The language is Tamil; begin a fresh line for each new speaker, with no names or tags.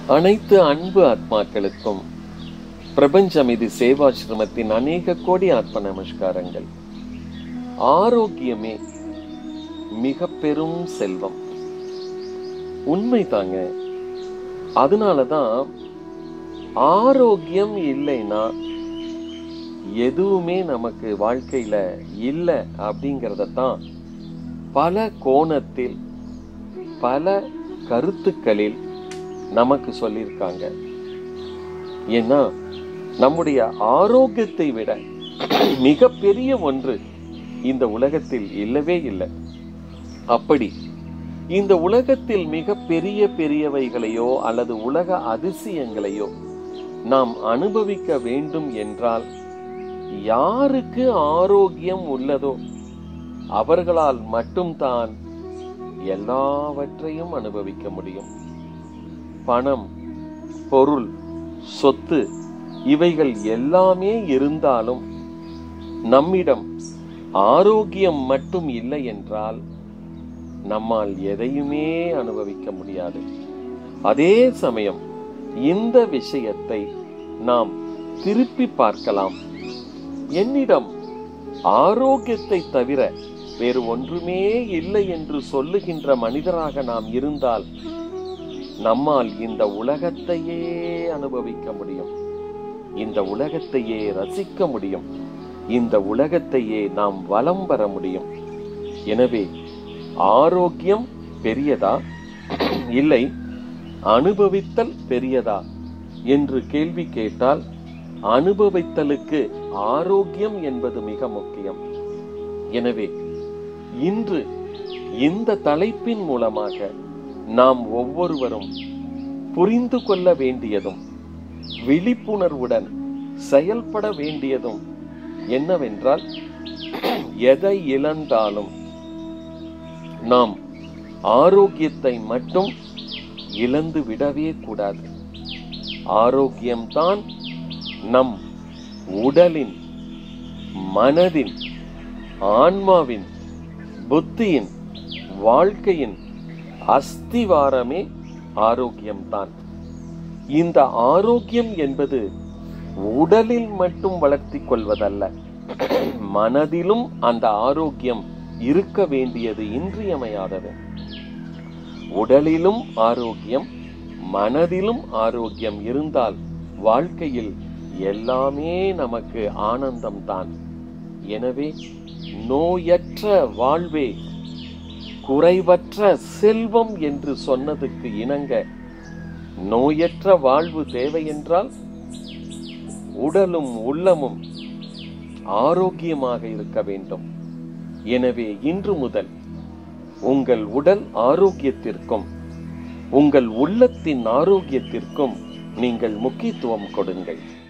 அனைத்து அன்பு ஆத்மாக்களுக்கும் பிரபஞ்சம் இது சேவாசிரமத்தின் அநேக கோடி ஆத்ம நமஸ்காரங்கள் ஆரோக்கியமே மிக பெரும் செல்வம் உண்மைதாங்க அதனாலதான் ஆரோக்கியம் இல்லைன்னா எதுவுமே நமக்கு வாழ்க்கையில இல்லை அப்படிங்கிறத தான் பல கோணத்தில் பல கருத்துக்களில் நமக்கு சொல்லியிருக்காங்க ஏன்னா நம்முடைய ஆரோக்கியத்தை விட மிக பெரிய ஒன்று இந்த உலகத்தில் இல்லவே இல்லை அப்படி இந்த உலகத்தில் மிக பெரிய பெரியவைகளையோ அல்லது உலக அதிசயங்களையோ நாம் அனுபவிக்க வேண்டும் என்றால் யாருக்கு ஆரோக்கியம் உள்ளதோ அவர்களால் மட்டும்தான் எல்லாவற்றையும் அனுபவிக்க முடியும் பணம் பொருள் சொத்து இவைகள் எல்லாமே இருந்தாலும் நம்மிடம் ஆரோக்கியம் மட்டும் இல்லை என்றால் நம்மால் எதையுமே அனுபவிக்க முடியாது அதே சமயம் இந்த விஷயத்தை நாம் திருப்பி பார்க்கலாம் என்னிடம் ஆரோக்கியத்தை தவிர வேறு ஒன்றுமே இல்லை என்று சொல்லுகின்ற மனிதராக நாம் இருந்தால் நம்மால் இந்த உலகத்தையே அனுபவிக்க முடியும் இந்த உலகத்தையே ரசிக்க முடியும் இந்த உலகத்தையே நாம் வலம் பெற முடியும் எனவே ஆரோக்கியம் பெரியதா இல்லை அனுபவித்தல் பெரியதா என்று கேள்வி கேட்டால் அனுபவித்தலுக்கு ஆரோக்கியம் என்பது மிக முக்கியம் எனவே இன்று இந்த தலைப்பின் மூலமாக நாம் ஒவ்வொருவரும் புரிந்து கொள்ள வேண்டியதும் விழிப்புணர்வுடன் செயல்பட வேண்டியதும் என்னவென்றால் எதை இழந்தாலும் நாம் ஆரோக்கியத்தை மட்டும் இழந்து விடவே கூடாது ஆரோக்கியம்தான் நம் உடலின் மனதின் ஆன்மாவின் புத்தியின் வாழ்க்கையின் அஸ்திவாரமே ஆரோக்கியம்தான் இந்த ஆரோக்கியம் என்பது உடலில் மட்டும் வளர்த்தி கொள்வதல்ல மனதிலும் அந்த ஆரோக்கியம் இருக்க வேண்டியது இன்றியமையாதது உடலிலும் ஆரோக்கியம் மனதிலும் ஆரோக்கியம் இருந்தால் வாழ்க்கையில் எல்லாமே நமக்கு ஆனந்தம்தான் எனவே நோயற்ற வாழ்வே குறைவற்ற செல்வம் என்று சொன்னதுக்கு இணங்க நோயற்ற வாழ்வு தேவை என்றால் உடலும் உள்ளமும் ஆரோக்கியமாக இருக்க வேண்டும் எனவே இன்று முதல் உங்கள் உடல் ஆரோக்கியத்திற்கும் உங்கள் உள்ளத்தின் ஆரோக்கியத்திற்கும் நீங்கள் முக்கியத்துவம் கொடுங்கள்